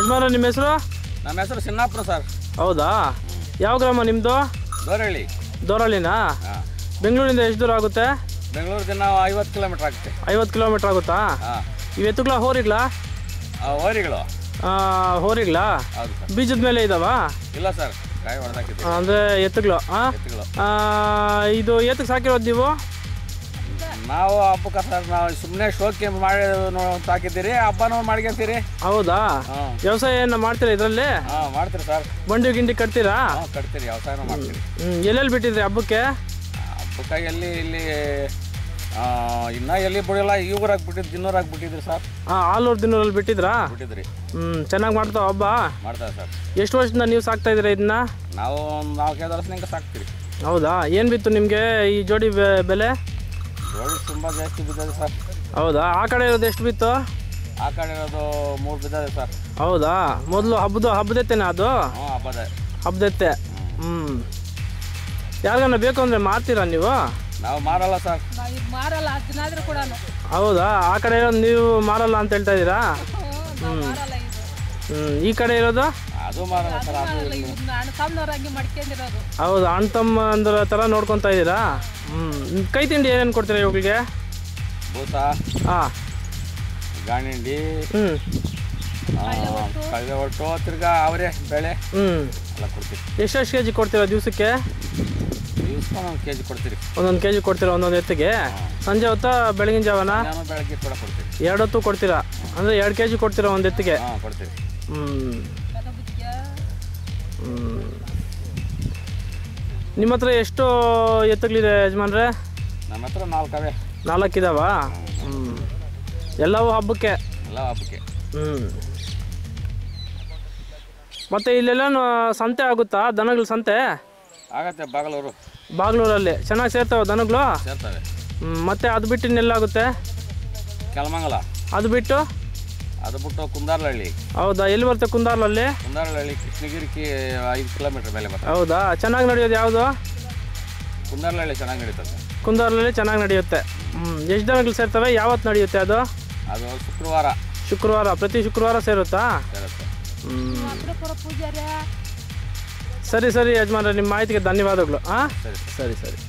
ಯಜಮಾನ ನಿಮ್ಮ ಹೆಸರು ನಮ್ಮ ಹೆಸರು ಸಿನ್ನಾಪುರ ಸರ್ ಹೌದಾ ಯಾವ ಗ್ರಾಮ ನಿಮ್ಮದು ದೋರಹಳ್ಳಿ ದೋರಳ್ಳಿನಾ ಹಾಂ ಬೆಂಗಳೂರಿಂದ ಎಷ್ಟು ದೂರ ಆಗುತ್ತೆ ಬೆಂಗಳೂರು ದಿನ ಐವತ್ತು ಕಿಲೋಮೀಟ್ರ್ ಆಗುತ್ತೆ ಐವತ್ತು ಕಿಲೋಮೀಟ್ರ್ ಆಗುತ್ತಾ ಹಾಂ ಇವು ಎತ್ತುಗಳ ಹೋರಿಗ್ಲಾ ಓರಿಗಳು ಆ, ಹೋರಿಗ್ಲಾ ಹೌದು ಸರ್ ಬೀಜದ ಮೇಲೆ ಇದಾವಾ ಇಲ್ಲ ಸರ್ ಕಾಯಿ ಹೊಡೆದಾಕಿದ್ದೀವಿ ಅಂದರೆ ಎತ್ತುಗಳು ಹಾಂ ಎತ್ತುಗಳು ಇದು ಎತ್ತಕ್ಕೆ ಸಾಕಿರೋದು ನೀವು ನಾವು ಹಬ್ಬಕ್ಕೆ ಸರ್ ನಾವು ಸುಮ್ಮನೆ ಶೋಕಿ ಮಾಡಿ ನೋ- ಹಾಕಿದ್ದೀರಿ ಹಬ್ಬನೂ ಮಾಡ್ಕೊಂತೀರಿ ಹೌದಾ ಹಾಂ ವ್ಯವಸಾಯ ಏನು ಮಾಡ್ತೀರಾ ಇದರಲ್ಲಿ ಹಾಂ ಮಾಡ್ತೀರಿ ಸರ್ ಬಂಡಿ ಗಿಂಡಿ ಕಟ್ತೀರಾ ಹಾಂ ಕಟ್ತೀರಿ ವ್ಯವಸಾಯನೂ ಮಾಡ್ತೀರಿ ಹ್ಞೂ ಎಲ್ಲೆಲ್ಲಿ ಬಿಟ್ಟಿದ್ರಿ ಹಬ್ಬಕ್ಕೆ ಹಬ್ಬಕ್ಕಾಗಿ ಎಲ್ಲಿ ಇಲ್ಲಿ ಆ, ಇನ್ನ ಎಲ್ಲಿ ಬಿಡಿಲ್ಲ ಇವ್ರಾಗ ಬಿಟ್ಟಿದ್ದು ದಿನ್ನೂರಾಗ ಬಿಟ್ಟಿದ್ರಿ ಸರ್ ಹಾಂ ಆಲೂರು ದಿನೂರಲ್ಲಿ ಬಿಟ್ಟಿದ್ರಾ ಬಿಟ್ಟಿದ್ರಿ ಹ್ಞೂ ಚೆನ್ನಾಗಿ ಮಾಡ್ತಾವ ಹಬ್ಬ ಮಾಡ್ತಾರೆ ಸರ್ ಎಷ್ಟು ವರ್ಷದಿಂದ ನೀವು ಸಾಕ್ತಾ ಇದ್ದೀರಾ ಇದನ್ನ ನಾವು ಒಂದು ನಾಲ್ಕೈದು ವರ್ಷದಿಂದ ಸಾಕ್ತೀರಿ ಹೌದಾ ಏನು ಬಿತ್ತು ನಿಮಗೆ ಈ ಜೋಡಿ ಬೆ- ಬೆಲೆ ಜೋಳಿ ತುಂಬ ಜಾಸ್ತಿ ಬಿದ್ದದೆ ಸರ್ ಹೌದಾ ಆ ಕಡೆ ಇರೋದು ಎಷ್ಟು ಬಿತ್ತು ಆ ಕಡೆ ಇರೋದು ಮೂರು ಬಿದ್ದದೆ ಸರ್ ಹೌದಾ ಮೊದಲು ಹಬ್ಬದ ಹಬ್ಬದೆತ್ತೇನೆ ಅದು ಹ್ಞೂ ಹಬ್ಬದ ಹಬ್ಬದೆತ್ತೆ ಹ್ಞೂ ಯಾರಿಗಾನ ಬೇಕು ಅಂದರೆ ಮಾರ್ತೀರಾ ನೀವು ನಾವು ಮಾರಲ್ಲ ಸರ್ ನಾವು ಇದು ಮಾರಲ್ಲ ಅದನ್ನಾದ್ರೂ ಕೂಡ ಹೌದಾ ಆ ಕಡೆ ಇರೋದು ನೀವು ಮಾರಲ್ಲ ಅಂತ ಹೇಳ್ತಾ ಇದ್ದೀರಾ ನಾವು ಮಾರಲ್ಲ ಇದು ಹ್ಞೂ ಈ ಕಡೆ ಇರೋದು ಅದು ಮಾರಲ್ಲ ಸರ್ ಅದು ಮಾರಲ್ಲ ಇದನ್ನ ಅಣ್ಣ ತಮ್ಮನವ್ರಂಗೆ ಮಡ್ಕೊಂಡಿರೋದು ಹೌದು ಅಣ್ಣ ತಮ್ಮ ಅಂದ್ರ ಥರ ನೋಡ್ಕೊತಾ ಇದ್ದೀರಾ ಹ್ಞೂ ಕೈ ತಿಂಡಿ ಏನೇನು ಕೊಡ್ತೀರಾ ಇವುಗಳಿಗೆ ಬೂಸ ಹಾಂ ಗಾಣಿಂಡಿ ಹ್ಞೂ ಕಳ್ಳೆ ಒಟ್ಟು ತಿರ್ಗಾ ಅವರೇ ಬೆಳೆ ಹ್ಞೂ ಎಲ್ಲ ಕೊಡ್ತೀರಿ ಎಷ್ಟೆಷ್ಟು ಕೆ ಜಿ ಕೊಡ್ತೀರಾ ದಿವಸಕ್ಕೆ ದಿವ್ಸಕ್ಕೆ ಒಂದು ಕೆ ಜಿ ಕೊಡ್ತೀರಿ ಒಂದೊಂದು ಕೆ ಜಿ ಕೊಡ್ತೀರಾ ಒಂದೊಂದು ಎತ್ತಿಗೆ ಸಂಜೆ ಹೊತ್ತಾ ಬೆಳಗಿನ ಜಾವನ ನಾನು ಬೆಳಗ್ಗೆ ಕೂಡ ಕೊಡ್ತೀರಿ ಎರಡು ಹೊತ್ತು ಕೊಡ್ತೀರಾ ಅಂದರೆ ಎರಡು ಕೆ ಜಿ ಕೊಡ್ತೀರಾ ಒಂದು ಎತ್ತಿಗೆ ಹಾಂ ಕೊಡ್ತೀರಿ ಹ್ಞೂ ಕದ ಬುದ್ಧಿಗೆ ಹ್ಞೂ ನಿಮ್ಮ ಹತ್ರ ಎಷ್ಟು ಎತ್ತುಗಳಿದೆ ಯಜಮಾನ್ರೆ ನಮ್ಮ ಹತ್ರ ನಾಲ್ಕವೇ ನಾಲ್ಕಿದಾವ ಹ್ಞೂ ಎಲ್ಲವೂ ಹಬ್ಬಕ್ಕೆ ಎಲ್ಲ ಹಬ್ಬಕ್ಕೆ ಹ್ಞೂ ಮತ್ತು ಇಲ್ಲೆಲ್ಲ ಸಂತೆ ಆಗುತ್ತಾ ದನಗಳ ಸಂತೆ ಆಗತ್ತೆ ಬಾಗಲೂರು ಬಾಗ್ಲೂರಲ್ಲಿ ಚೆನ್ನಾಗಿ ಸೇರ್ತಾವೆ ದನಗಳು ಸೇರ್ತವೆ ಹ್ಮ್, ಮತ್ತೆ ಅದು ಬಿಟ್ಟು ಇನ್ನೆಲ್ಲಾಗುತ್ತೆ ಕೆಲಮಂಗಲ ಅದು ಬಿಟ್ಟು ಅದು ಬಿಟ್ಟು ಕುಂದಾರ್ಲಹಳ್ಳಿ ಹೌದಾ ಎಲ್ಲಿ ಬರುತ್ತೆ ಕುಂದಾರ್ಲಲ್ಲಿ ಕುಂದಾರ್ಲಹಳ್ಳಿ ಕೃಷ್ಣಗಿರಿಕ್ಕೆ ಐದು ಕಿಲೋಮೀಟ್ರ್ ಮೇಲೆ ಬರ್ತದೆ ಹೌದಾ ಚೆನ್ನಾಗಿ ನಡೆಯೋದು ಯಾವುದು ಕುಂದಾರ್ಲಹಳ್ಳಿ ಚೆನ್ನಾಗಿ ನಡೀತದೆ ಕುಂದಾರ್ಲಲ್ಲಿ ಚೆನ್ನಾಗಿ ನಡೆಯುತ್ತೆ ಹ್ಞೂ ಎಷ್ಟು ದನಗಳು ಸೇರ್ತವೆ ಯಾವತ್ತು ನಡೆಯುತ್ತೆ ಅದು ಅದು ಶುಕ್ರವಾರ ಶುಕ್ರವಾರ ಪ್ರತಿ ಶುಕ್ರವಾರ ಸೇರುತ್ತಾ ಸೇರುತ್ತೆ ಹ್ಞೂ ಅಪ್ರಪುರ ಪೂಜಾರಿ ಸರಿ ಸರಿ ಯಜಮಾನ್ರೆ ನಿಮ್ಮ ಮಾಹಿತಿಗೆ ಧನ್ಯವಾದಗಳು ಹಾಂ ಸರಿ ಸರಿ ಸರಿ